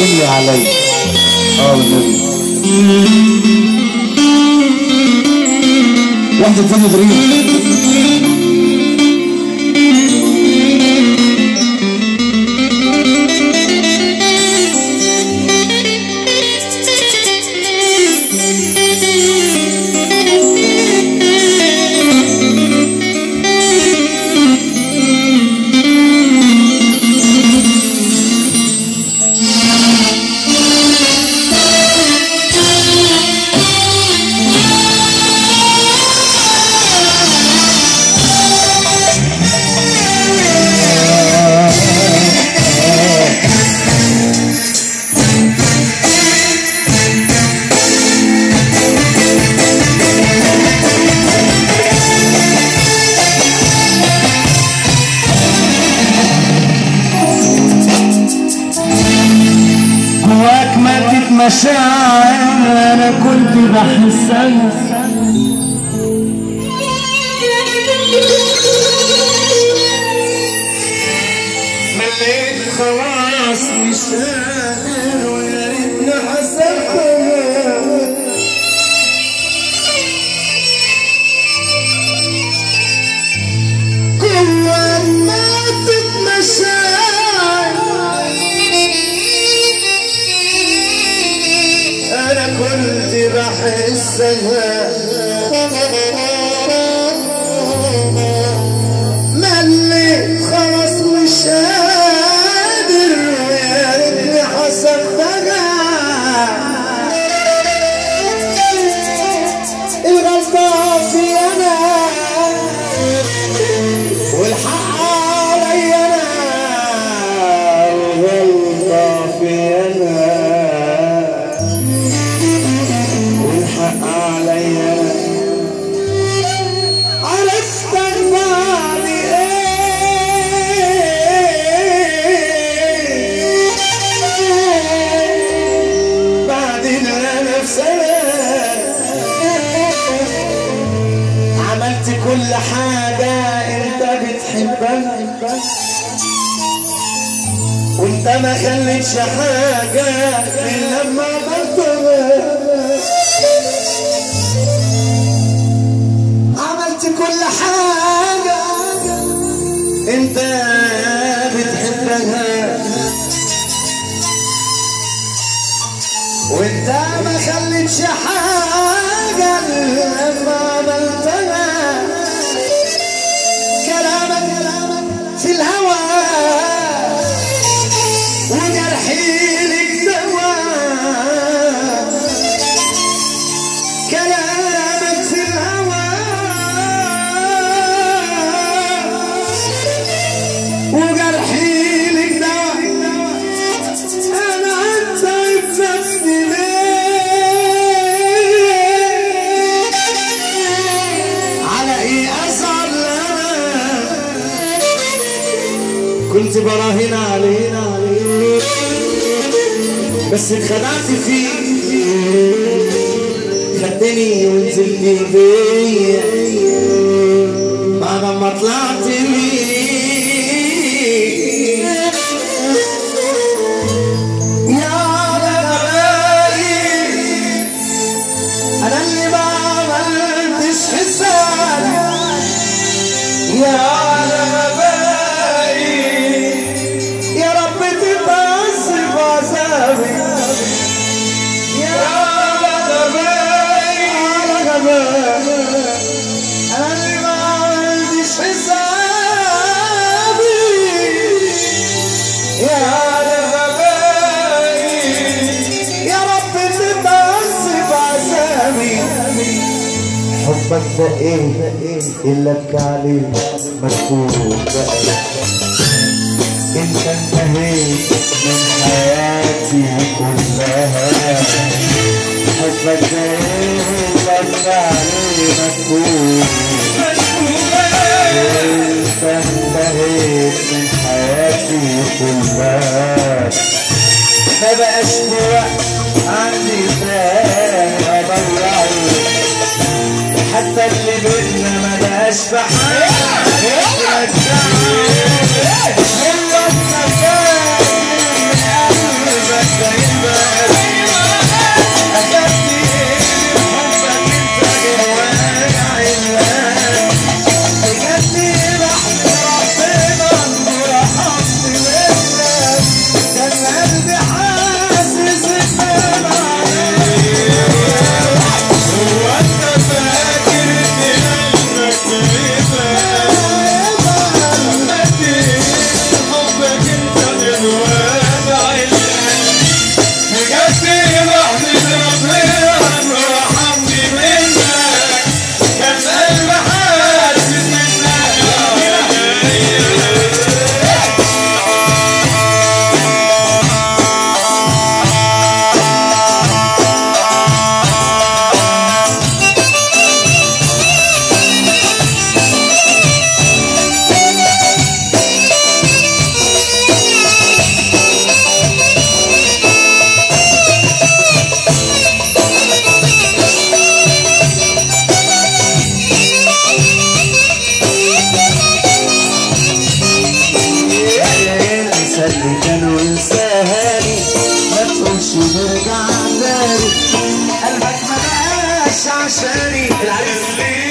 الدنيا عليا اه والنبي واحدة تانية غريبة جواك ماتت مشاعر انا كنت بحسها مليت خلاص مش قادر ويا ريتني حسبتها جواك ماتت مشاعر انا كنت بحسها مليت خلاص مش قادر ويا ريتني حسبتها الغلطة في انا والحق علي انا الغلطة في انا والحق عليا عرفتك بعد ايه بعد انا سنة عملت كل حاجة انت بتحبها وانت ما خليتش حاجة الا لما عملتها عملت كل حاجة انت بتحبها وانت ما خليتش حاجة لما عملتها كلامك في الهوى وجرحي لك دواء كلامك في الهوى وجرحي لك دواء انا اتعب نفسي ليه على ايه ازعل انا كنت براهن علينا عليك بس اتخدعت فيك خدتني ونزلت بيا بعد ما طلعت بيك يا ربايب انا اللي ما عملتش حساب يا ربايب يا رب تتعذب عذابي يا ربايب انا اللي ما عملتش حسابي يا ربايب يا رب تتعذب عذابي حبك ده ايه الا عليه مكتوب بقى انت انتهيت من حياتي كلها حبك ده ايه الا عليه مكتوب انت انتهيت من حياتي كلها ما بقاش في وقت عندي تاني اضيعه حتى اللي بينا ما بقاش في حاجه رجعه هو النفاق من قلبك ونرجع تاني قلبك ما بقاش عشاني العريس